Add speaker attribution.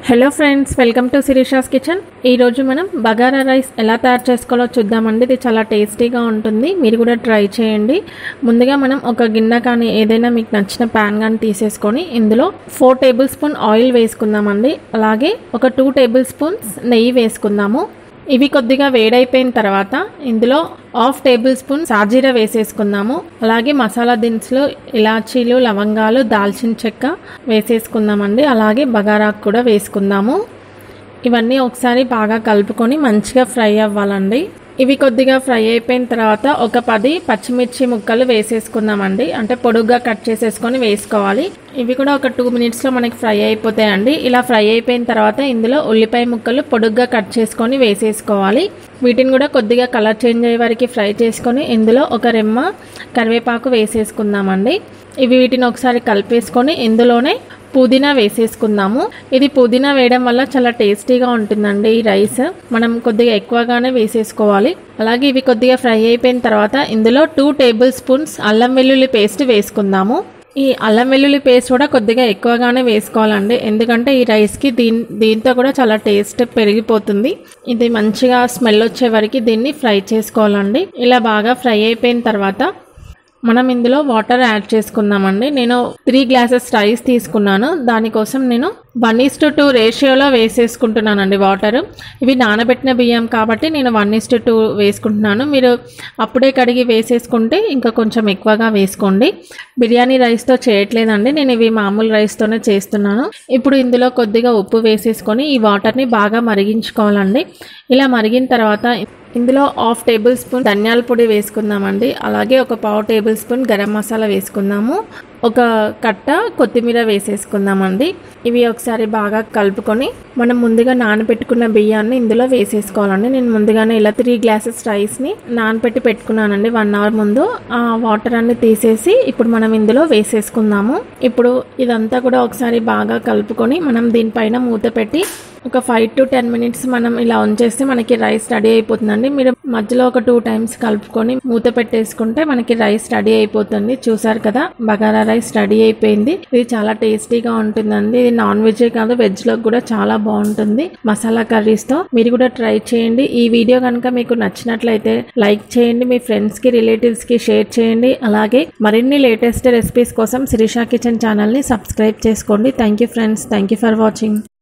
Speaker 1: hello friends welcome to Sirisha's kitchen ఈరోజు మనం bagara rice ఎలా తయారు చేసుకోవాలో చూద్దామండి ఇది చాలా టేస్టీగా ఉంటుంది మీరు కూడా ట్రై చేయండి ముందుగా మనం ఒక గిన్నె కానీ ఏదైనా మీకు నచ్చిన ప్యాన్ కానీ తీసేసుకొని ఇందులో ఫోర్ టేబుల్ స్పూన్ ఆయిల్ వేసుకుందామండి అలాగే ఒక టూ టేబుల్ స్పూన్స్ నెయ్యి వేసుకుందాము ఇవి కొద్దిగా వేడైపోయిన తర్వాత ఇందులో హాఫ్ టేబుల్ స్పూన్ సాజీర వేసేసుకుందాము అలాగే మసాలా దినుసులు ఇలాచీలు లవంగాలు దాల్చిన చెక్క వేసేసుకుందామండి అలాగే బగారాకు కూడా వేసుకుందాము ఇవన్నీ ఒకసారి బాగా కలుపుకొని మంచిగా ఫ్రై అవ్వాలండి ఇవి కొద్దిగా ఫ్రై అయిపోయిన తర్వాత ఒక పది పచ్చిమిర్చి ముక్కలు వేసేసుకుందామండి అంటే పొడుగ్గా కట్ చేసేసుకొని వేసుకోవాలి ఇవి కూడా ఒక టూ మినిట్స్లో మనకి ఫ్రై అయిపోతాయండి ఇలా ఫ్రై అయిపోయిన తర్వాత ఇందులో ఉల్లిపాయ ముక్కలు పొడుగ్గా కట్ చేసుకొని వేసేసుకోవాలి వీటిని కూడా కొద్దిగా కలర్ చేంజ్ అయ్యే వరకు ఫ్రై చేసుకొని ఇందులో ఒక రెమ్మ కరివేపాకు వేసేసుకుందామండి ఇవి వీటిని ఒకసారి కలిపేసుకొని ఇందులోనే పుదీనా వేసేసుకుందాము ఇది పుదీనా వేయడం వల్ల చాలా టేస్టీగా ఉంటుందండి ఈ రైస్ మనం కొద్దిగా ఎక్కువగానే వేసేసుకోవాలి అలాగే ఇవి కొద్దిగా ఫ్రై అయిపోయిన తర్వాత ఇందులో టూ టేబుల్ స్పూన్స్ అల్లం వెల్లుల్లి పేస్ట్ వేసుకుందాము ఈ అల్లం వెల్లుల్లి పేస్ట్ కూడా కొద్దిగా ఎక్కువగానే వేసుకోవాలండి ఎందుకంటే ఈ రైస్కి దీని దీంతో కూడా చాలా టేస్ట్ పెరిగిపోతుంది ఇది మంచిగా స్మెల్ వచ్చే వరకు దీన్ని ఫ్రై చేసుకోవాలండి ఇలా బాగా ఫ్రై అయిపోయిన తర్వాత మనం ఇందులో వాటర్ యాడ్ చేసుకుందామండి నేను త్రీ గ్లాసెస్ రైస్ తీసుకున్నాను దానికోసం నేను వన్ ఈస్ టు టూ రేషియోలో వేసేసుకుంటున్నానండి వాటర్ ఇవి నానబెట్టిన బియ్యం కాబట్టి నేను వన్ ఈస్ టు టూ వేసుకుంటున్నాను మీరు అప్పుడే కడిగి వేసేసుకుంటే ఇంకా కొంచెం ఎక్కువగా వేసుకోండి బిర్యానీ రైస్తో చేయట్లేదండి నేను ఇవి మామూలు రైస్తోనే చేస్తున్నాను ఇప్పుడు ఇందులో కొద్దిగా ఉప్పు వేసేసుకొని ఈ వాటర్ని బాగా మరిగించుకోవాలండి ఇలా మరిగిన తర్వాత ఇందులో హాఫ్ టేబుల్ స్పూన్ ధనియాల పొడి వేసుకుందామండి అలాగే ఒక పావు టేబుల్ స్పూన్ గరం మసాలా వేసుకుందాము ఒక కట్ట కొత్తిమీర వేసేసుకుందామండి ఇవి ఒకసారి బాగా కలుపుకొని మనం ముందుగా నానబెట్టుకున్న బియ్యాన్ని ఇందులో వేసేసుకోవాలండి నేను ముందుగానే ఇలా త్రీ గ్లాసెస్ రైస్ని నానబెట్టి పెట్టుకున్నానండి వన్ అవర్ ముందు ఆ వాటర్ అన్ని తీసేసి ఇప్పుడు మనం ఇందులో వేసేసుకుందాము ఇప్పుడు ఇదంతా కూడా ఒకసారి బాగా కలుపుకొని మనం దీనిపైన మూత పెట్టి ఒక ఫైవ్ టు టెన్ మినిట్స్ మనం ఇలా ఉంచేస్తే మనకి రైస్ రెడీ అయిపోతుందండి మీరు మధ్యలో ఒక టూ టైమ్స్ కలుపుకొని మూత పెట్టేసుకుంటే మనకి రైస్ రెడీ అయిపోతుంది చూసారు కదా బగారా రైస్ రెడీ అయిపోయింది ఇది చాలా టేస్టీగా ఉంటుందండి ఇది నాన్ వెజ్ కాదు వెజ్ లో కూడా చాలా బాగుంటుంది మసాలా కర్రీస్ తో మీరు కూడా ట్రై చేయండి ఈ వీడియో కనుక మీకు నచ్చినట్లయితే లైక్ చేయండి మీ ఫ్రెండ్స్ కి రిలేటివ్స్ కి షేర్ చేయండి అలాగే మరిన్ని లేటెస్ట్ రెసిపీస్ కోసం శిరీషా కిచెన్ ఛానల్ ని సబ్స్క్రైబ్ చేసుకోండి thank you friends thank you for watching